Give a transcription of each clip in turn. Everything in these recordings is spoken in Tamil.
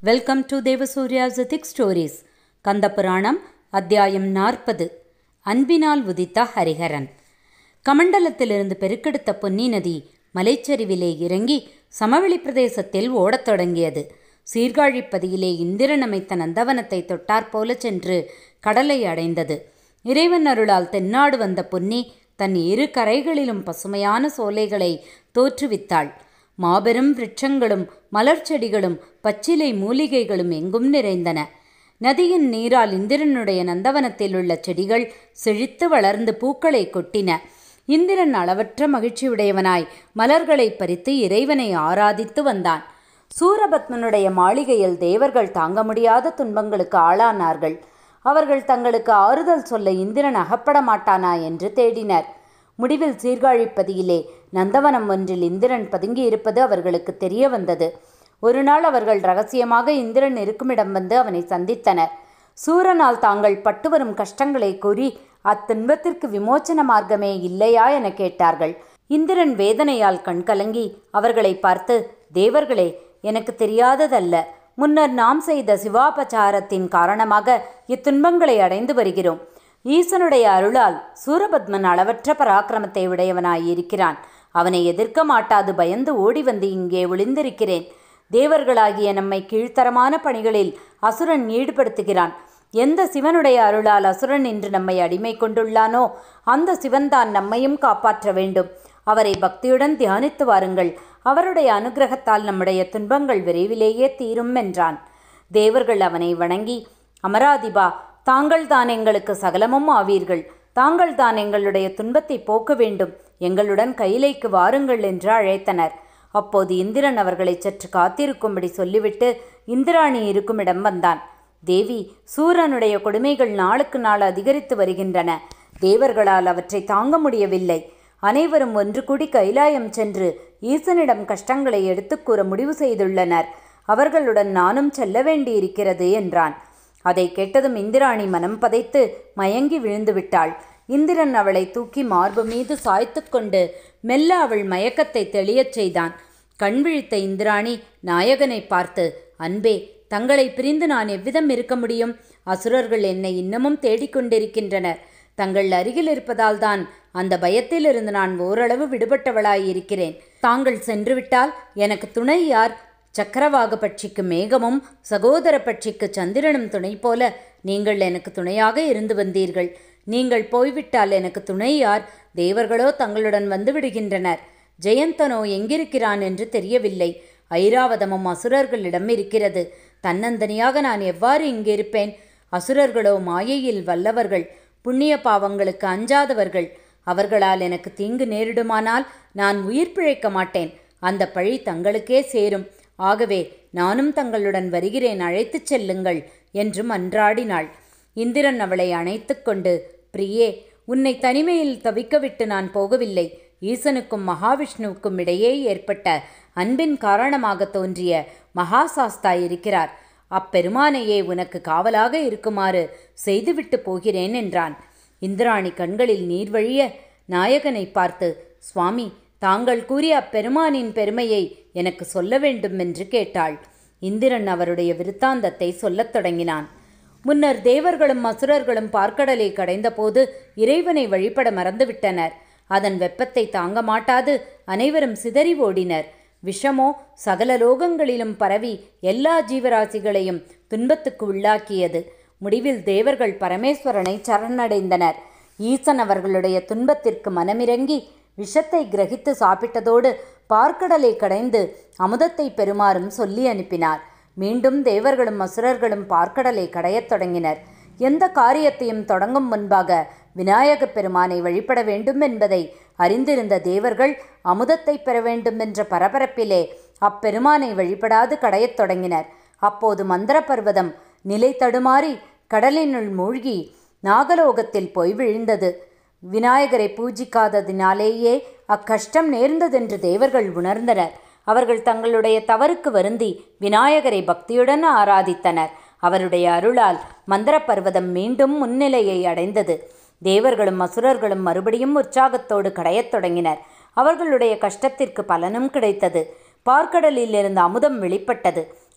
வெல்கம் டு தேவசூர்யாசதிக் ஸ்டோரீஸ் கந்தபுராணம் அத்தியாயம் நாற்பது அன்பினால் உதித்த ஹரிஹரன் கமண்டலத்திலிருந்து பெருக்கெடுத்த பொன்னி நதி மலைச்சரிவிலே இறங்கி சமவெளி பிரதேசத்தில் ஓடத் தொடங்கியது சீர்காழிப்பதியிலே இந்திரன் அமைத்த நந்தவனத்தை தொட்டாற்போல சென்று கடலை அடைந்தது இறைவன் அருளால் தென்னாடு வந்த பொன்னி தன் இரு கரைகளிலும் பசுமையான சோலைகளை தோற்றுவித்தாள் மாபெரும் விருட்சங்களும் மலர் செடிகளும் பச்சிலை மூலிகைகளும் எங்கும் நிறைந்தன நதியின் நீரால் இந்திரனுடைய நந்தவனத்தில் உள்ள செடிகள் செழித்து வளர்ந்து பூக்களை கொட்டின இந்திரன் அளவற்ற மகிழ்ச்சியுடையவனாய் மலர்களை பறித்து இறைவனை ஆராதித்து வந்தான் சூரபத்மனுடைய மாளிகையில் தேவர்கள் தாங்க முடியாத துன்பங்களுக்கு ஆளானார்கள் அவர்கள் தங்களுக்கு ஆறுதல் சொல்ல இந்திரன் அகப்பட மாட்டானா என்று தேடினர் முடிவில் சீர்காழிப்பதியிலே நந்தவனம் ஒன்றில் இந்திரன் பதுங்கி இருப்பது அவர்களுக்கு தெரிய வந்தது ஒரு நாள் அவர்கள் ரகசியமாக இந்திரன் இருக்குமிடம் வந்து அவனை சந்தித்தனர் சூரனால் தாங்கள் பட்டு வரும் கஷ்டங்களை கூறி அத்துன்பத்திற்கு விமோச்சன மார்க்கமே இல்லையா என கேட்டார்கள் இந்திரன் வேதனையால் கண்கலங்கி அவர்களை பார்த்து தேவர்களே எனக்கு தெரியாததல்ல முன்னர் நாம் செய்த சிவாபச்சாரத்தின் காரணமாக இத்துன்பங்களை அடைந்து வருகிறோம் ஈசனுடைய அருளால் சூரபத்மன் அளவற்ற பராக்கிரமத்தை உடையவனாய் இருக்கிறான் அவனை எதிர்க்க மாட்டாது பயந்து ஓடி வந்து இங்கே ஒளிந்திருக்கிறேன் தேவர்களாகிய நம்மை கீழ்த்தரமான பணிகளில் அசுரன் ஈடுபடுத்துகிறான் எந்த சிவனுடைய அருளால் அசுரன் இன்று நம்மை அடிமை கொண்டுள்ளானோ அந்த சிவன்தான் நம்மையும் காப்பாற்ற வேண்டும் அவரை பக்தியுடன் தியானித்து வாருங்கள் அவருடைய அனுகிரகத்தால் நம்முடைய துன்பங்கள் விரைவிலேயே தீரும் என்றான் தேவர்கள் அவனை வணங்கி அமராதிபா தாங்கள் தான் எங்களுக்கு சகலமும் ஆவீர்கள் தாங்கள் தான் எங்களுடைய துன்பத்தை போக்க வேண்டும் எங்களுடன் கையிலைக்கு வாருங்கள் என்று அழைத்தனர் அப்போது இந்திரன் அவர்களை சற்று காத்திருக்கும்படி சொல்லிவிட்டு இந்திராணி இருக்குமிடம் வந்தான் தேவி சூரனுடைய கொடுமைகள் நாளுக்கு நாள் அதிகரித்து வருகின்றன தேவர்களால் அவற்றை தாங்க முடியவில்லை அனைவரும் ஒன்று கூடி கைலாயம் சென்று ஈசனிடம் கஷ்டங்களை எடுத்துக் கூற முடிவு செய்துள்ளனர் அவர்களுடன் நானும் செல்ல வேண்டியிருக்கிறது என்றான் அதை கேட்டதும் இந்திராணி மனம் பதைத்து மயங்கி விழுந்து விட்டாள் இந்திரன் அவளை தூக்கி மார்பு மீது சாய்த்து கொண்டு மெல்ல அவள் மயக்கத்தை தெளியச் செய்தான் கண் விழித்த இந்திராணி நாயகனை பார்த்து அன்பே தங்களை பிரிந்து நான் எவ்விதம் இருக்க முடியும் அசுரர்கள் என்னை இன்னமும் தேடிக்கொண்டிருக்கின்றனர் தங்கள் அருகில் இருப்பதால் தான் அந்த பயத்திலிருந்து நான் ஓரளவு விடுபட்டவளாய் இருக்கிறேன் தாங்கள் சென்றுவிட்டால் எனக்கு துணை யார் சக்கரவாக பட்சிக்கு மேகமும் சகோதர பட்சிக்கு சந்திரனும் துணை போல நீங்கள் எனக்கு துணையாக இருந்து வந்தீர்கள் நீங்கள் போய்விட்டால் எனக்கு துணை யார் தேவர்களோ தங்களுடன் வந்து விடுகின்றனர் ஜெயந்தனோ எங்கிருக்கிறான் என்று தெரியவில்லை ஐராவதமும் அசுரர்களிடம் இருக்கிறது தன்னந்தனியாக நான் எவ்வாறு இங்கிருப்பேன் அசுரர்களோ மாயையில் வல்லவர்கள் புண்ணிய பாவங்களுக்கு அஞ்சாதவர்கள் அவர்களால் எனக்கு தீங்கு நேரிடுமானால் நான் உயிர் பிழைக்க மாட்டேன் அந்த பழி தங்களுக்கே சேரும் ஆகவே நானும் தங்களுடன் வருகிறேன் அழைத்துச் செல்லுங்கள் என்று மன்றாடினாள் இந்திரன் அவளை அணைத்து கொண்டு பிரியே உன்னை தனிமையில் தவிக்கவிட்டு நான் போகவில்லை ஈசனுக்கும் மகாவிஷ்ணுவுக்கும் இடையே ஏற்பட்ட அன்பின் காரணமாக தோன்றிய மகாசாஸ்தா இருக்கிறார் அப்பெருமானையே உனக்கு காவலாக இருக்குமாறு செய்துவிட்டு போகிறேன் என்றான் இந்திராணி கண்களில் நீர் வழிய நாயகனை பார்த்து சுவாமி தாங்கள் கூறிய அப்பெருமானின் பெருமையை எனக்கு சொல்ல வேண்டும் என்று கேட்டாள் இந்திரன் அவருடைய விருத்தாந்தத்தை சொல்லத் தொடங்கினான் முன்னர் தேவர்களும் அசுரர்களும் பார்க்கடலை கடைந்தபோது இறைவனை வழிபட மறந்துவிட்டனர் அதன் வெப்பத்தை தாங்க மாட்டாது அனைவரும் சிதறி ஓடினர் விஷமோ சகல லோகங்களிலும் பரவி எல்லா ஜீவராசிகளையும் துன்பத்துக்கு உள்ளாக்கியது முடிவில் தேவர்கள் பரமேஸ்வரனை சரணடைந்தனர் ஈசன் அவர்களுடைய துன்பத்திற்கு மனமிறங்கி விஷத்தை கிரகித்து சாப்பிட்டதோடு பார்க்கடலை கடைந்து அமுதத்தை பெறுமாறும் சொல்லி அனுப்பினார் மீண்டும் தேவர்களும் அசுரர்களும் பார்க்கடலை கடையத் தொடங்கினர் எந்த காரியத்தையும் தொடங்கும் முன்பாக விநாயகப் பெருமானை வழிபட வேண்டும் என்பதை அறிந்திருந்த தேவர்கள் அமுதத்தை பெற வேண்டும் என்ற பரபரப்பிலே அப்பெருமானை வழிபடாது கடையத் தொடங்கினர் அப்போது மந்திர பர்வதம் நிலை தடுமாறி கடலினுள் மூழ்கி நாகலோகத்தில் போய் விழுந்தது விநாயகரை பூஜிக்காததினாலேயே அக்கஷ்டம் நேர்ந்ததென்று தேவர்கள் உணர்ந்தனர் அவர்கள் தங்களுடைய தவறுக்கு வருந்தி விநாயகரை பக்தியுடன் ஆராதித்தனர் அவருடைய அருளால் மந்திர பர்வதம் மீண்டும் முன்னிலையை அடைந்தது தேவர்களும் அசுரர்களும் மறுபடியும் உற்சாகத்தோடு கடையத் தொடங்கினர் அவர்களுடைய கஷ்டத்திற்கு பலனும் கிடைத்தது பார்க்கடலில் இருந்து அமுதம் வெளிப்பட்டது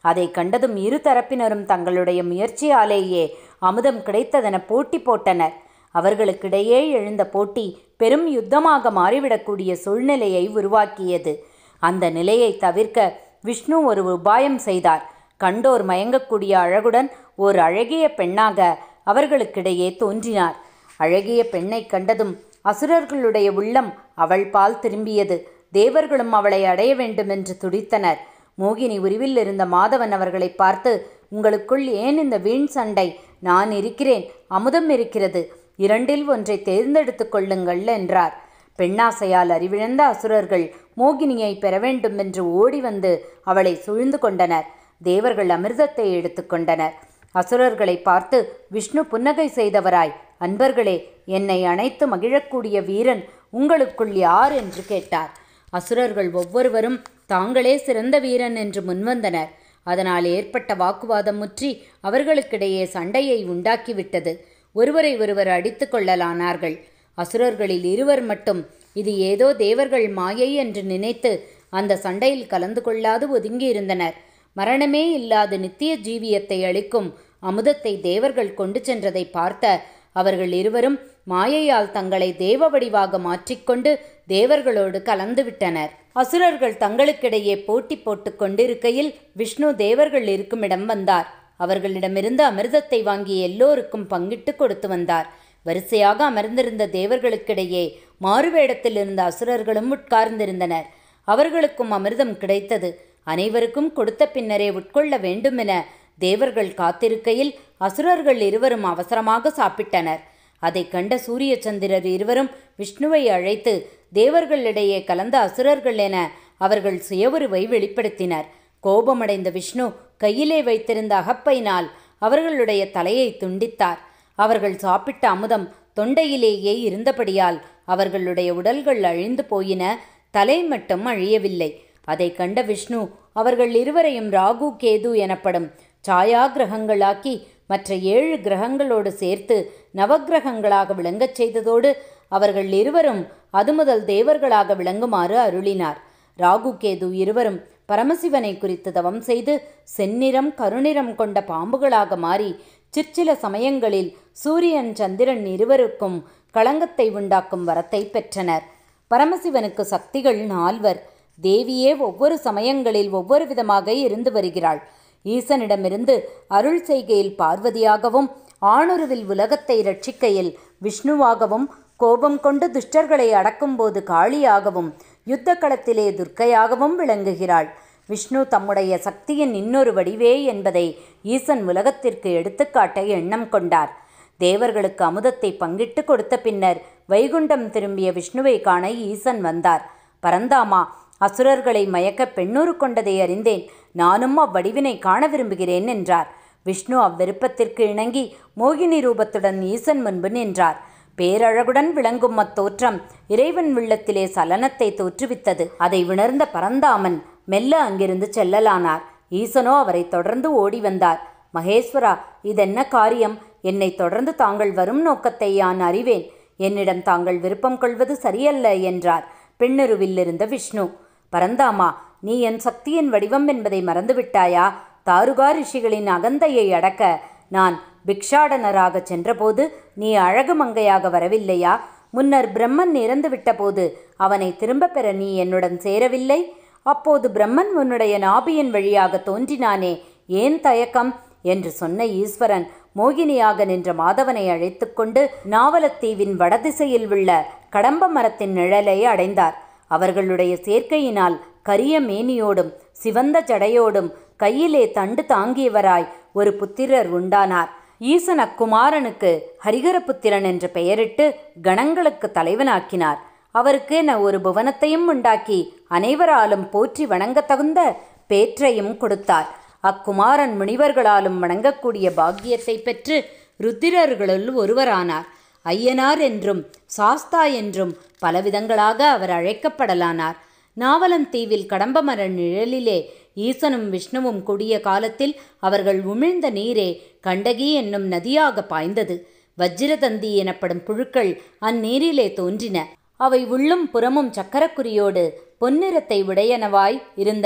அதை கண்டதும் இரு தரப்பினரும் தங்களுடைய முயற்சியாலேயே அமுதம் கிடைத்ததென போட்டி போட்டனர் அவர்களுக்கிடையே எழுந்த போட்டி பெரும் யுத்தமாக மாறிவிடக்கூடிய சூழ்நிலையை உருவாக்கியது அந்த நிலையை தவிர்க்க விஷ்ணு ஒரு உபாயம் செய்தார் கண்டோர் மயங்கக்கூடிய அழகுடன் ஓர் அழகிய பெண்ணாக அவர்களுக்கிடையே தோன்றினார் அழகிய பெண்ணை கண்டதும் அசுரர்களுடைய உள்ளம் அவள் பால் திரும்பியது தேவர்களும் அவளை அடைய வேண்டுமென்று துடித்தனர் மோகினி உருவில் இருந்த மாதவன் அவர்களை பார்த்து உங்களுக்குள் ஏன் இந்த வீண் சண்டை நான் இருக்கிறேன் அமுதம் இருக்கிறது இரண்டில் ஒன்றை தேர்ந்தெடுத்துக் கொள்ளுங்கள் என்றார் பெண்ணாசையால் அறிவிழந்த அசுரர்கள் மோகினியை பெற வேண்டும் என்று ஓடி வந்து அவளை சூழ்ந்து கொண்டனர் தேவர்கள் அமிர்தத்தை எடுத்துக்கொண்டனர் அசுரர்களை பார்த்து விஷ்ணு புன்னகை செய்தவராய் அன்பர்களே என்னை அணைத்து மகிழக்கூடிய வீரன் உங்களுக்குள் யார் என்று கேட்டார் அசுரர்கள் ஒவ்வொருவரும் தாங்களே சிறந்த வீரன் என்று முன்வந்தனர் அதனால் ஏற்பட்ட வாக்குவாதம் முற்றி அவர்களுக்கிடையே சண்டையை உண்டாக்கிவிட்டது ஒருவரை ஒருவர் அடித்து கொள்ளலானார்கள் அசுரர்களில் இருவர் மட்டும் இது ஏதோ தேவர்கள் மாயை என்று நினைத்து அந்த சண்டையில் கலந்து கொள்ளாது ஒதுங்கியிருந்தனர் மரணமே இல்லாத நித்திய ஜீவியத்தை அளிக்கும் அமுதத்தை தேவர்கள் கொண்டு சென்றதை பார்த்த அவர்கள் இருவரும் மாயையால் தங்களை தேவ வடிவாக மாற்றிக்கொண்டு தேவர்களோடு கலந்துவிட்டனர் அசுரர்கள் தங்களுக்கிடையே போட்டி போட்டுக் கொண்டிருக்கையில் விஷ்ணு தேவர்கள் இருக்குமிடம் வந்தார் அவர்களிடமிருந்து அமிர்தத்தை வாங்கி எல்லோருக்கும் பங்கிட்டு கொடுத்து வந்தார் வரிசையாக அமர்ந்திருந்த தேவர்களுக்கிடையே மாறுவேடத்தில் இருந்த அசுரர்களும் உட்கார்ந்திருந்தனர் அவர்களுக்கும் அமிர்தம் கிடைத்தது அனைவருக்கும் கொடுத்த பின்னரே உட்கொள்ள வேண்டுமென தேவர்கள் காத்திருக்கையில் அசுரர்கள் இருவரும் அவசரமாக சாப்பிட்டனர் அதை கண்ட சூரிய சந்திரர் இருவரும் விஷ்ணுவை அழைத்து தேவர்களிடையே கலந்த அசுரர்கள் என அவர்கள் சுயவுருவை வெளிப்படுத்தினர் கோபமடைந்த விஷ்ணு கையிலே வைத்திருந்த அகப்பையினால் அவர்களுடைய தலையை துண்டித்தார் அவர்கள் சாப்பிட்ட அமுதம் தொண்டையிலேயே இருந்தபடியால் அவர்களுடைய உடல்கள் அழிந்து போயின தலை மட்டும் அழியவில்லை அதை கண்ட விஷ்ணு அவர்கள் இருவரையும் ராகு கேது எனப்படும் சாயா கிரகங்களாக்கி மற்ற ஏழு கிரகங்களோடு சேர்த்து நவக்கிரகங்களாக விளங்கச் செய்ததோடு அவர்கள் இருவரும் அது முதல் தேவர்களாக விளங்குமாறு அருளினார் ராகு கேது இருவரும் பரமசிவனை குறித்து தவம் செய்து செந்நிறம் கருநிறம் கொண்ட பாம்புகளாக மாறி சிற்சில சமயங்களில் சூரியன் சந்திரன் இருவருக்கும் களங்கத்தை உண்டாக்கும் வரத்தை பெற்றனர் பரமசிவனுக்கு சக்திகள் நால்வர் தேவியே ஒவ்வொரு சமயங்களில் ஒவ்வொரு விதமாக இருந்து வருகிறாள் ஈசனிடமிருந்து அருள் செய்கையில் பார்வதியாகவும் ஆணுருவில் உலகத்தை ரட்சிக்கையில் விஷ்ணுவாகவும் கோபம் கொண்டு துஷ்டர்களை அடக்கும்போது காளியாகவும் யுத்த களத்திலே துர்க்கையாகவும் விளங்குகிறாள் விஷ்ணு தம்முடைய சக்தியின் இன்னொரு வடிவே என்பதை ஈசன் உலகத்திற்கு எடுத்துக்காட்ட எண்ணம் கொண்டார் தேவர்களுக்கு அமுதத்தை பங்கிட்டு கொடுத்த பின்னர் வைகுண்டம் திரும்பிய விஷ்ணுவை காண ஈசன் வந்தார் பரந்தாமா அசுரர்களை மயக்க பெண்ணூறு கொண்டதை அறிந்தேன் நானும் அவ்வடிவினை காண விரும்புகிறேன் என்றார் விஷ்ணு அவ்விருப்பத்திற்கு இணங்கி மோகினி ரூபத்துடன் ஈசன் முன்பு நின்றார் பேரழகுடன் விளங்கும் அத்தோற்றம் இறைவன் உள்ளத்திலே சலனத்தை தோற்றுவித்தது அதை உணர்ந்த பரந்தாமன் மெல்ல அங்கிருந்து செல்லலானார் ஈசனோ அவரை தொடர்ந்து ஓடி வந்தார் மகேஸ்வரா இதென்ன காரியம் என்னை தொடர்ந்து தாங்கள் வரும் நோக்கத்தை யான் அறிவேன் என்னிடம் தாங்கள் விருப்பம் கொள்வது சரியல்ல என்றார் பெண்ணுருவில் இருந்த விஷ்ணு பரந்தாமா நீ என் சக்தியின் வடிவம் என்பதை மறந்துவிட்டாயா தாருகா ரிஷிகளின் அகந்தையை அடக்க நான் பிக்ஷாடனராக சென்றபோது நீ அழகு மங்கையாக வரவில்லையா முன்னர் பிரம்மன் இறந்து விட்டபோது அவனை திரும்ப பெற நீ என்னுடன் சேரவில்லை அப்போது பிரம்மன் உன்னுடைய நாபியின் வழியாக தோன்றினானே ஏன் தயக்கம் என்று சொன்ன ஈஸ்வரன் மோகினியாக நின்ற மாதவனை அழைத்துக்கொண்டு நாவலத்தீவின் வடதிசையில் உள்ள கடம்ப மரத்தின் நிழலை அடைந்தார் அவர்களுடைய சேர்க்கையினால் கரிய மேனியோடும் சிவந்த ஜடையோடும் கையிலே தண்டு தாங்கியவராய் ஒரு புத்திரர் உண்டானார் ஈசன் அக்குமாரனுக்கு ஹரிகரபுத்திரன் என்று பெயரிட்டு கணங்களுக்கு தலைவனாக்கினார் அவருக்கு என ஒரு புவனத்தையும் உண்டாக்கி அனைவராலும் போற்றி வணங்கத் தகுந்த பேற்றையும் கொடுத்தார் அக்குமாரன் முனிவர்களாலும் வணங்கக்கூடிய பாக்கியத்தை பெற்று ருத்திரர்களுள் ஒருவரானார் ஐயனார் என்றும் சாஸ்தா என்றும் பலவிதங்களாக அவர் அழைக்கப்படலானார் நாவலந்தீவில் கடம்பமர நிழலிலே ஈசனும் விஷ்ணுவும் கூடிய காலத்தில் அவர்கள் உமிழ்ந்த நீரே கண்டகி என்னும் நதியாக பாய்ந்தது வஜ்ரதந்தி எனப்படும் புழுக்கள் அந்நீரிலே தோன்றின அவை உள்ளும் புறமும் சக்கரக்குரியோடு பொன்னிறத்தை உடையனவாய் இருந்தன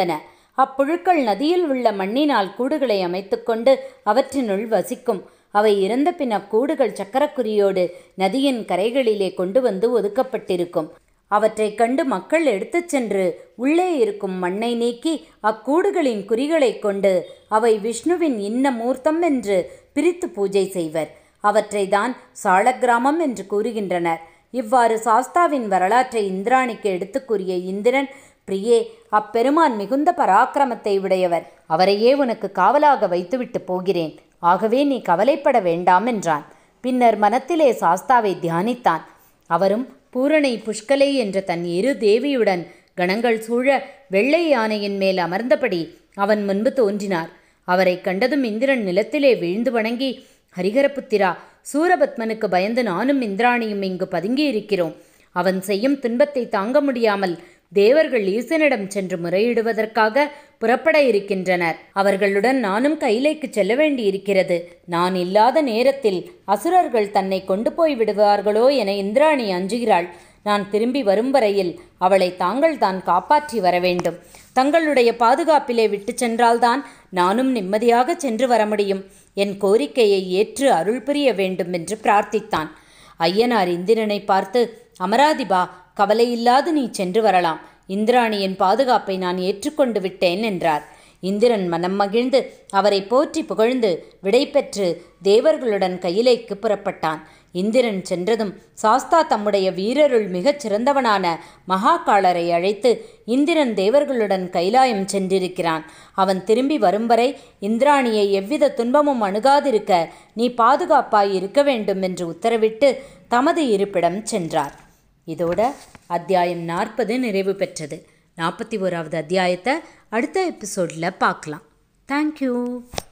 அப்புழுக்கள் நதியில் உள்ள மண்ணினால் கூடுகளை அமைத்துக்கொண்டு அவற்றினுள் வசிக்கும் அவை இறந்த பின் அக்கூடுகள் சக்கரக்குரியோடு நதியின் கரைகளிலே கொண்டு வந்து ஒதுக்கப்பட்டிருக்கும் அவற்றைக் கண்டு மக்கள் எடுத்துச் சென்று உள்ளே இருக்கும் மண்ணை நீக்கி அக்கூடுகளின் குறிகளைக் கொண்டு அவை விஷ்ணுவின் இன்ன மூர்த்தம் என்று பிரித்து பூஜை செய்வர் அவற்றை தான் சாளக்கிராமம் என்று கூறுகின்றனர் இவ்வாறு சாஸ்தாவின் வரலாற்றை இந்திராணிக்கு எடுத்துக் கூறிய இந்திரன் பிரியே அப்பெருமான் மிகுந்த பராக்கிரமத்தை உடையவர் அவரையே உனக்கு காவலாக வைத்துவிட்டு போகிறேன் ஆகவே நீ கவலைப்பட வேண்டாம் என்றான் பின்னர் மனத்திலே சாஸ்தாவை தியானித்தான் அவரும் பூரணை புஷ்கலை என்ற தன் இரு தேவியுடன் கணங்கள் சூழ வெள்ளை யானையின் மேல் அமர்ந்தபடி அவன் முன்பு தோன்றினார் அவரை கண்டதும் இந்திரன் நிலத்திலே வீழ்ந்து வணங்கி ஹரிகரபுத்திரா சூரபத்மனுக்கு பயந்து நானும் இந்திராணியும் இங்கு பதுங்கியிருக்கிறோம் அவன் செய்யும் துன்பத்தை தாங்க முடியாமல் தேவர்கள் ஈசனிடம் சென்று முறையிடுவதற்காக புறப்பட இருக்கின்றனர் அவர்களுடன் நானும் கைலைக்கு செல்ல வேண்டியிருக்கிறது நான் இல்லாத நேரத்தில் அசுரர்கள் தன்னை கொண்டு போய் விடுவார்களோ என இந்திராணி அஞ்சுகிறாள் நான் திரும்பி வரும் வரையில் அவளை தாங்கள் தான் காப்பாற்றி வர வேண்டும் தங்களுடைய பாதுகாப்பிலே விட்டு சென்றால்தான் நானும் நிம்மதியாக சென்று வர முடியும் என் கோரிக்கையை ஏற்று அருள் புரிய வேண்டும் என்று பிரார்த்தித்தான் ஐயனார் இந்திரனை பார்த்து அமராதிபா கவலையில்லாது நீ சென்று வரலாம் இந்திராணியின் பாதுகாப்பை நான் ஏற்றுக்கொண்டு விட்டேன் என்றார் இந்திரன் மனம் மகிழ்ந்து அவரை போற்றி புகழ்ந்து விடைபெற்று தேவர்களுடன் கையிலைக்கு புறப்பட்டான் இந்திரன் சென்றதும் சாஸ்தா தம்முடைய வீரருள் மிகச் சிறந்தவனான மகாகாலரை அழைத்து இந்திரன் தேவர்களுடன் கைலாயம் சென்றிருக்கிறான் அவன் திரும்பி வரும் வரை இந்திராணியை எவ்வித துன்பமும் அணுகாதிருக்க நீ பாதுகாப்பாய் இருக்க வேண்டும் என்று உத்தரவிட்டு தமது இருப்பிடம் சென்றார் இதோட அத்தியாயம் நாற்பது நிறைவு பெற்றது நாற்பத்தி ஓராவது அத்தியாயத்தை அடுத்த எபிசோடில் பார்க்கலாம் தேங்க்யூ